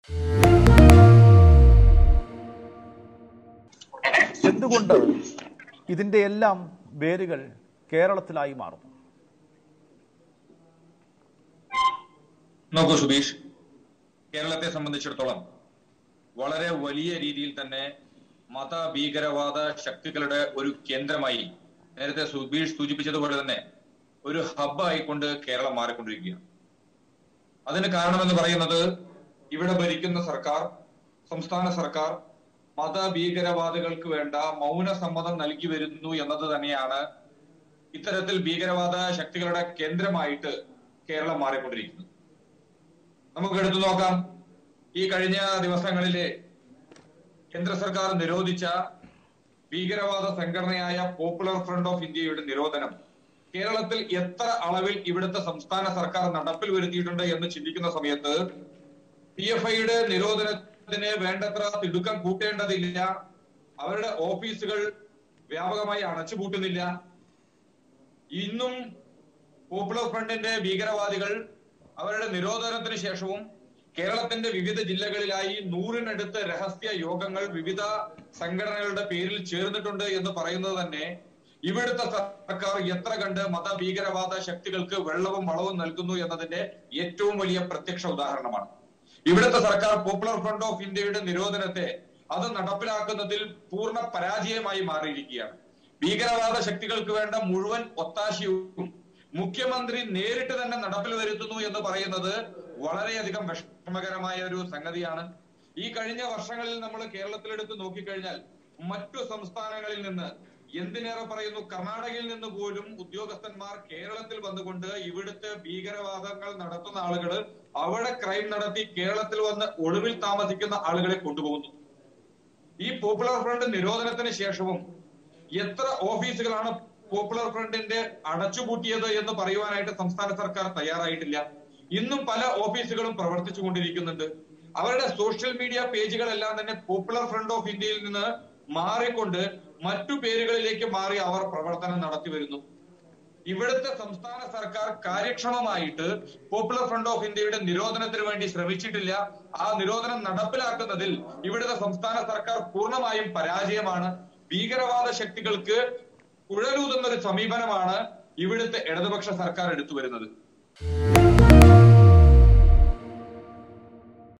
എന്തുകൊണ്ട് ഇതിന്റെ എല്ലാം വേരുകൾ കേരളത്തിലായി മാറുന്നു നോക്കൂ സുബീഷ് കേരളത്തെ സംബന്ധിച്ചിടത്തോളം വളരെ വലിയ രീതിയിൽ തന്നെ മത ഭീകരവാദ ശക്തികളുടെ ഒരു കേന്ദ്രമായി നേരത്തെ സുബീഷ് സൂചിപ്പിച്ചതുപോലെ തന്നെ ഒരു ഹബ്ബ് ആയിക്കൊണ്ട് കേരളം മാറിക്കൊണ്ടിരിക്കുകയാണ് അതിന് കാരണമെന്ന് പറയുന്നത് ഇവിടെ ഭരിക്കുന്ന സർക്കാർ സംസ്ഥാന സർക്കാർ മത ഭീകരവാദികൾക്ക് വേണ്ട മൗന സമ്മതം നൽകി വരുന്നു എന്നത് തന്നെയാണ് ഇത്തരത്തിൽ ഭീകരവാദ ശക്തികളുടെ കേന്ദ്രമായിട്ട് കേരളം മാറിക്കൊണ്ടിരിക്കുന്നത് നമുക്ക് എടുത്തു നോക്കാം ഈ കഴിഞ്ഞ ദിവസങ്ങളിലെ കേന്ദ്ര സർക്കാർ നിരോധിച്ച ഭീകരവാദ സംഘടനയായ പോപ്പുലർ ഫ്രണ്ട് ഓഫ് ഇന്ത്യയുടെ നിരോധനം കേരളത്തിൽ എത്ര അളവിൽ ഇവിടുത്തെ സംസ്ഥാന സർക്കാർ നടപ്പിൽ വരുത്തിയിട്ടുണ്ട് എന്ന് ചിന്തിക്കുന്ന സമയത്ത് പി എഫ് ഐയുടെ നിരോധനത്തിന് വേണ്ടത്ര തിടുക്കം കൂട്ടേണ്ടതില്ല അവരുടെ ഓഫീസുകൾ വ്യാപകമായി അടച്ചുപൂട്ടുന്നില്ല ഇന്നും പോപ്പുലർ ഫ്രണ്ടിന്റെ ഭീകരവാദികൾ അവരുടെ നിരോധനത്തിന് ശേഷവും കേരളത്തിന്റെ വിവിധ ജില്ലകളിലായി നൂറിനടുത്ത് രഹസ്യ യോഗങ്ങൾ വിവിധ സംഘടനകളുടെ പേരിൽ ചേർന്നിട്ടുണ്ട് എന്ന് പറയുന്നത് തന്നെ ഇവിടുത്തെ സർക്കാർ എത്ര കണ്ട് മതഭീകരവാദ ശക്തികൾക്ക് വെള്ളവും വളവും നൽകുന്നു എന്നതിന്റെ ഏറ്റവും വലിയ പ്രത്യക്ഷ ഉദാഹരണമാണ് ഇവിടുത്തെ സർക്കാർ പോപ്പുലർ ഫ്രണ്ട് ഓഫ് ഇന്ത്യയുടെ നിരോധനത്തെ അത് നടപ്പിലാക്കുന്നതിൽ പൂർണ്ണ പരാജയമായി മാറിയിരിക്കുകയാണ് ഭീകരവാദ ശക്തികൾക്ക് വേണ്ട മുഴുവൻ ഒത്താശയും മുഖ്യമന്ത്രി നേരിട്ട് തന്നെ നടപ്പിൽ വരുത്തുന്നു എന്ന് പറയുന്നത് വളരെയധികം വിഷമകരമായ ഒരു സംഗതിയാണ് ഈ കഴിഞ്ഞ വർഷങ്ങളിൽ നമ്മൾ കേരളത്തിലെടുത്ത് നോക്കിക്കഴിഞ്ഞാൽ മറ്റു സംസ്ഥാനങ്ങളിൽ നിന്ന് എന്തിനേറെ പറയുന്നു കർണാടകയിൽ നിന്ന് പോലും ഉദ്യോഗസ്ഥന്മാർ കേരളത്തിൽ വന്നുകൊണ്ട് ഇവിടുത്തെ ഭീകരവാദങ്ങൾ നടത്തുന്ന ആളുകൾ അവിടെ ക്രൈം നടത്തി കേരളത്തിൽ വന്ന് ഒളിവിൽ താമസിക്കുന്ന ആളുകളെ കൊണ്ടുപോകുന്നു ഈ പോപ്പുലർ ഫ്രണ്ട് നിരോധനത്തിന് ശേഷവും എത്ര ഓഫീസുകളാണ് പോപ്പുലർ ഫ്രണ്ടിന്റെ അടച്ചുപൂട്ടിയത് എന്ന് പറയുവാനായിട്ട് സംസ്ഥാന സർക്കാർ തയ്യാറായിട്ടില്ല ഇന്നും പല ഓഫീസുകളും പ്രവർത്തിച്ചു കൊണ്ടിരിക്കുന്നുണ്ട് അവരുടെ സോഷ്യൽ മീഡിയ പേജുകളെല്ലാം തന്നെ പോപ്പുലർ ഫ്രണ്ട് ഓഫ് ഇന്ത്യയിൽ നിന്ന് മാറിക്കൊണ്ട് മറ്റു പേരുകളിലേക്ക് മാറി അവർ പ്രവർത്തനം നടത്തി വരുന്നു ഇവിടുത്തെ സംസ്ഥാന സർക്കാർ കാര്യക്ഷമമായിട്ട് പോപ്പുലർ ഫ്രണ്ട് ഓഫ് ഇന്ത്യയുടെ നിരോധനത്തിന് വേണ്ടി ശ്രമിച്ചിട്ടില്ല ആ നിരോധനം നടപ്പിലാക്കുന്നതിൽ ഇവിടുത്തെ സംസ്ഥാന സർക്കാർ പൂർണ്ണമായും പരാജയമാണ് ഭീകരവാദ ശക്തികൾക്ക് കുഴലൂതുന്ന ഒരു സമീപനമാണ് ഇവിടുത്തെ ഇടതുപക്ഷ സർക്കാർ എടുത്തു വരുന്നത്